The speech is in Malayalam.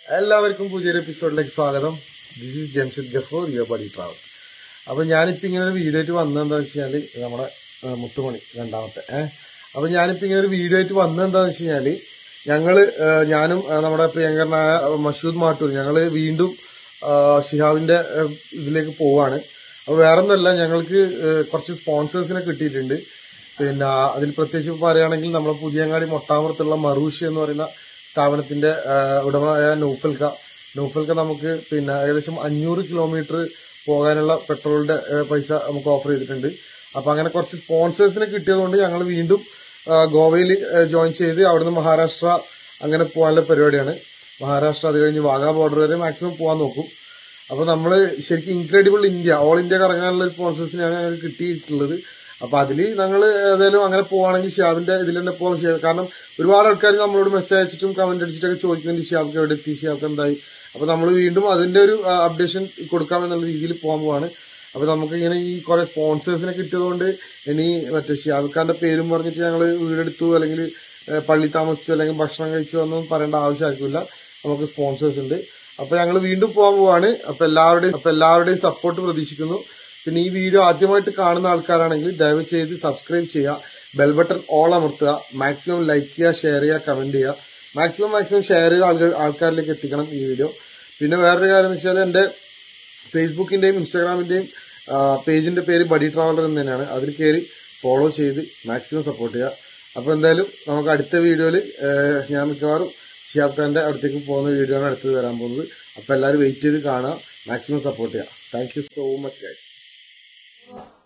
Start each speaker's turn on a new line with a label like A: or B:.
A: എല്ലാവർക്കും പുതിയൊരു എപ്പിസോഡിലേക്ക് സ്വാഗതം this is Jamshad Gafoor your buddy travel അപ്പൊ ഞാനിപ്പോ ഇങ്ങനെ ഒരു വീഡിയോ ആയിട്ട് വന്നതെന്താ വെച്ചാല് നമ്മുടെ ആ, മുത്തുമണി രണ്ടാമത്തെ ഏഹ് അപ്പൊ ഞാനിപ്പോ ഇങ്ങനെ ഒരു വീഡിയോ ആയിട്ട് വന്നതെന്താന്ന് വെച്ച് കഴിഞ്ഞാല് ഞങ്ങള് ആ, ഞാനും ആ, നമ്മുടെ പ്രിയങ്കരനായ മഷൂദ് മാട്ടൂർ ഞങ്ങള് വീണ്ടും ആ, ഷിഹാബിന്റെ ആ, ഇതിലേക്ക് പോവാണ് അപ്പൊ വേറൊന്നുമല്ല ഞങ്ങൾക്ക് ആ, കുറച്ച് സ്പോൺസേഴ്സിനെ കിട്ടിയിട്ടുണ്ട് പിന്നെ അതിൽ പ്രത്യേകിച്ച് പറയുകയാണെങ്കിൽ നമ്മളെ പുതിയങ്ങാടി മൊട്ടാമറത്തുള്ള മറൂഷി എന്ന് പറയുന്ന സ്ഥാപനത്തിന്റെ ആ, ഉടമയായ നൗഫൽക്ക നൗഫൽക്ക നമുക്ക് പിന്നെ ഏകദേശം അഞ്ഞൂറ് കിലോമീറ്റർ പോകാനുള്ള പെട്രോളിന്റെ ആ, പൈസ നമുക്ക് ഓഫർ ചെയ്തിട്ടുണ്ട് അപ്പൊ അങ്ങനെ കുറച്ച് സ്പോൺസേഴ്സിനെ കിട്ടിയതുകൊണ്ട് ഞങ്ങൾ വീണ്ടും ഗോവയിൽ ജോയിൻ ചെയ്ത് അവിടുന്ന് മഹാരാഷ്ട്ര അങ്ങനെ പോകാനുള്ള പരിപാടിയാണ് മഹാരാഷ്ട്ര അത് കഴിഞ്ഞ് വാഗാ ബോർഡർ വരെ മാക്സിമം പോകാൻ നോക്കും അപ്പൊ നമ്മള് ശരിക്കും ഇൻക്രെഡിബിൾ ഇന്ത്യ ഓൾ ഇന്ത്യ കറങ്ങാനുള്ള സ്പോൺസേഴ്സിനെയാണ് ഞങ്ങൾക്ക് കിട്ടിയിട്ടുള്ളത് അപ്പൊ അതിൽ ഞങ്ങൾ ഏതായാലും അങ്ങനെ പോവാണെങ്കിൽ ഷിയാബിന്റെ ഇതിൽ തന്നെ പോകാൻ ചെയ്യാം കാരണം ഒരുപാട് ആൾക്കാർ നമ്മളോട് മെസ്സേജ് അയച്ചിട്ടും കമന്റ് അടിച്ചിട്ടൊക്കെ ചോദിക്കുന്നുണ്ട് ഷിയാബിക്ക് എവിടെ എത്തി ഷിയാബിക്ക് എന്തായി അപ്പൊ നമ്മൾ വീണ്ടും അതിന്റെ ഒരു അപ്ഡേഷൻ കൊടുക്കാം എന്നുള്ള രീതിയിൽ പോകാൻ പോവാണ് അപ്പൊ നമുക്ക് ഇങ്ങനെ ഈ കുറെ സ്പോൺസേഴ്സിനെ കിട്ടിയതുകൊണ്ട് ഇനി മറ്റേ ഷിയാബിക്കാന്റെ പേരും പറഞ്ഞിട്ട് ഞങ്ങൾ വീടെടുത്തു അല്ലെങ്കിൽ ഏഹ്, പള്ളി താമസിച്ചു അല്ലെങ്കിൽ ഭക്ഷണം കഴിച്ചു എന്നൊന്നും പറയേണ്ട ആവശ്യമായിരിക്കില്ല നമുക്ക് സ്പോൺസേഴ്സ് ഉണ്ട് അപ്പൊ ഞങ്ങൾ വീണ്ടും പോകാൻ പോവാണ് അപ്പൊ എല്ലാവരുടെയും അപ്പൊ എല്ലാവരുടെയും സപ്പോർട്ട് പ്രതീക്ഷിക്കുന്നു പിന്നെ ഈ വീഡിയോ ആദ്യമായിട്ട് കാണുന്ന ആൾക്കാരാണെങ്കിൽ ദയവ് ചെയ്ത് സബ്സ്ക്രൈബ് ചെയ്യുക ബെൽ ബട്ടൺ ഓൾ അമർത്തുക മാക്സിമം ലൈക്ക് ചെയ്യുക ഷെയർ ചെയ്യുക കമന്റ് ചെയ്യുക മാക്സിമം മാക്സിമം ഷെയർ ചെയ്ത് ആൾക്കാർ ആൾക്കാരിലേക്ക് എത്തിക്കണം ഈ വീഡിയോ പിന്നെ വേറൊരു കാര്യം എന്ന് വെച്ചാൽ എന്റെ ഫേസ്ബുക്കിന്റെയും ഇൻസ്റ്റാഗ്രാമിന്റെയും പേജിന്റെ പേര് ബഡി ട്രാവലർ എന്ന് തന്നെയാണ് അതിൽ കയറി ഫോളോ ചെയ്ത് മാക്സിമം സപ്പോർട്ട് ചെയ്യുക അപ്പൊ എന്തായാലും നമുക്ക് അടുത്ത വീഡിയോയിൽ ഞാൻ മിക്കവാറും ഷിയാബ് ഖാന്റെ അടുത്തേക്ക് പോകുന്ന വീഡിയോ ആണ് അടുത്തത് വരാൻ പോകുന്നത് അപ്പൊ എല്ലാവരും വെയിറ്റ് ചെയ്ത് കാണുക മാക്സിമം സപ്പോർട്ട് ചെയ്യുക thank you so much guys